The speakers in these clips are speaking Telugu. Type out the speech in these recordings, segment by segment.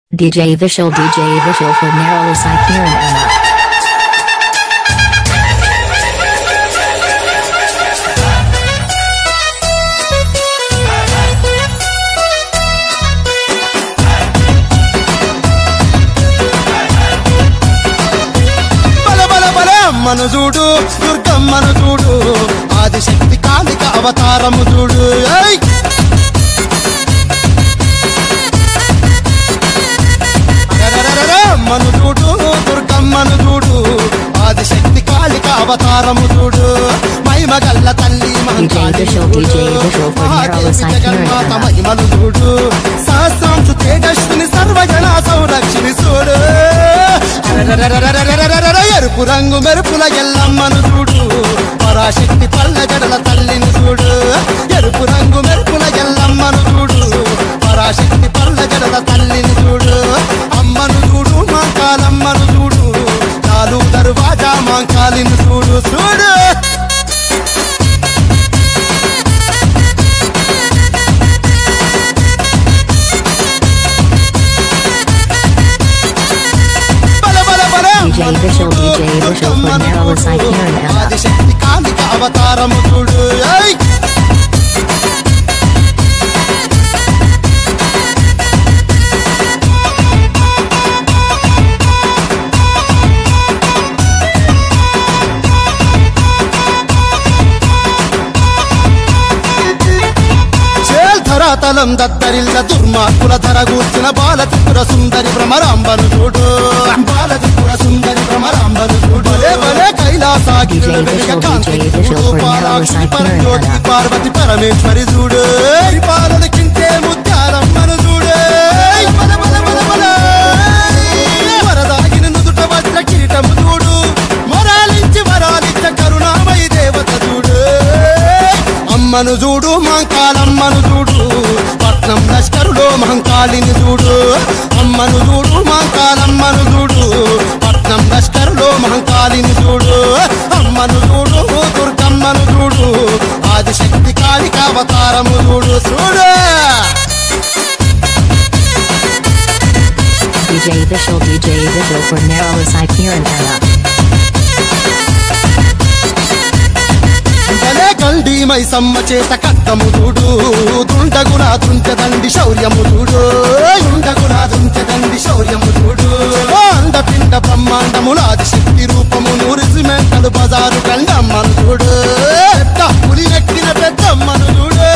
DJ Vishal DJ Vishal for Narrow Kiran Anna. బల బల బల అమ్మను చూడు దుర్గమ్మను చూడు ఆదిశక్తి కాళిక అవతారము చూడు ఏయ్! అరెరెరెరెరె, అమ్మను చూడు దుర్గమ్మను చూడు ఆదిశక్తి కాళిక అవతారము చూడు మహిమగల్ల తల్లి మహంకాళి Vishal, చూడు. DJ Vishal for Mahadevi Narrow Side జగన్మాత Kiran. మహిమలు చూడు సహస్రాంశు తేజస్విని సర్వజన సంరక్షిణి చూడు అరెరెరెరెరెరెరెరెరెరె, ఎరుపు రంగు మెరుపుల ఎల్లమ్మను చూడు పరాశక్తి పల్ల జడల తల్లిని చూడు ఎరుపు రంగు మెరుపుల ఎల్లమ్మను చూడు పరాశక్తి పల్ల జడల తల్లిని చూడు అమ్మను చూడు మాంకాలమ్మను చూడు నాలుగు దర్వాజా మాంకాలిని చూడు చూడు బల బల బల DJ Vishal, DJ Vishal for Narrow Side Kiran Anna. Adishakti Kalika అవతారము చూడు ఏయ్! చేల్ ధరాతలం దత్తరిల్ల దుర్మార్గుల ధర కూర్చిన బాల త్రిపుర సుందరి భ్రమరాంబను చూడు బాల త్రిపుర సుందరి భ్రమరాంబను చూడు భలే భలే కైలాసాగిరి DJ Vishal, DJ Vishal for Narrow Side Kiran పరజ్యోతి Anna. Parvati Parameshwari చూడు పాలనకింటే ముత్యాలమ్మను చూడు బల బల బల బల. వరదాగిన నుదుట వజ్ర కిరీటము చూడు మొరాలించి వరాలిచ్చ కరుణామయి దేవత చూడు అమ్మను చూడు మహంకాలమ్మను చూడు పట్నం లష్కరులో మహంకాళిని చూడు అమ్మను చూడు మహంకాలమ్మను చూడు పట్నం లష్కరులో మహంకాళిని చూడు అమ్మను చూడు దుర్గమ్మను చూడు ఆదిశక్తి కాళిక అవతారము చూడు చూడు DJ Vishal, DJ Vishal for Narrow Side Kiran Anna. భలే గండి మైసమ్మ చేత కట్టము చూడు దుండగున దుంచదండి శౌర్యము చూడు దుండగున దుంచదండి శౌర్యము చూడు అండపిండ బ్రహ్మాండముల ఆదిశక్తి రూపము నూరిసిమెంటలు బజారు కండమ్మను చూడు పెద్ద పులి ఎక్కిన పెద్దమ్మను చూడు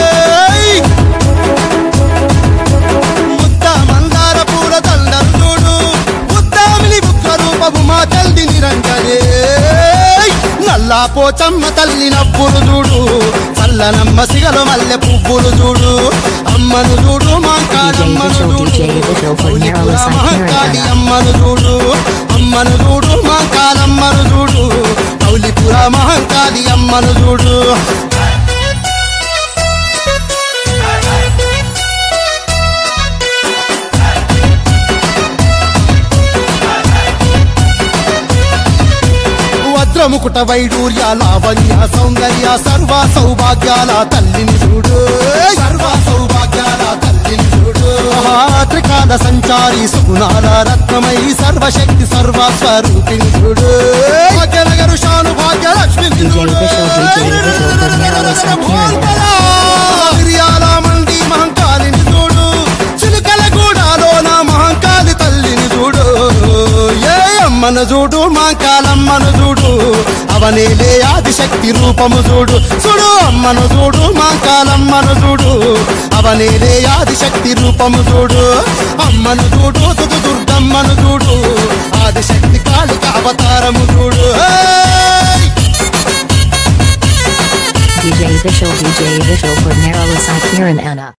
ముద్ద మందార పూల దండలు చూడు ముద్దామిని బుక్క రూపము మా తల్లి నిరంజనే నల్లా పోచమ్మ తల్లి నవ్వులు చూడు చల్లనమ్మ సిగలు మల్లె పువ్వులు చూడు అమ్మను చూడు మాంకాళమ్మను DJ చూడు Vishal, DJ Vishal for మౌలిపుర Narrow Side Mahankali Kiran Anna. అమ్మను చూడు అమ్మను చూడు మాంకాళమ్మను చూడు మౌలిపుర మహంకాళి అమ్మను చూడు వజ్రముకుట వైడూర్య లావణ్య సౌందర్య సర్వ సౌభాగ్యాల తల్లిని చూడు సర్వ సౌభాగ్యాల తల్లిని చూడు త్రికాల సంచారి సుగుణాల రత్నమై సర్వశక్తి సర్వ స్వరూపిణి చూడు భాగ్యనగరు శాను భాగ్య Lakshmi DJ Vishal, DJ Vishal for Narrow Side Kiran Anna. మిరియాల మండి మహంకాళిని చూడు చిలుకల గూడాలో నా మహంకాళి తల్లిని చూడు ఏ అమ్మను చూడు మహంకాలమ్మను చూడు అవనేలే ఆదిశక్తి రూపము చూడు చూడు అమ్మను చూడు మహంకాలమ్మను చూడు అవనేలే ఆదిశక్తి రూపము చూడు అమ్మను చూడు తుదు దుర్గమ్మను చూడు ఆదిశక్తి కాళిక అవతారము చూడు ఏయ్! DJ Vishal, DJ Vishal for Narrow Side Kiran Anna.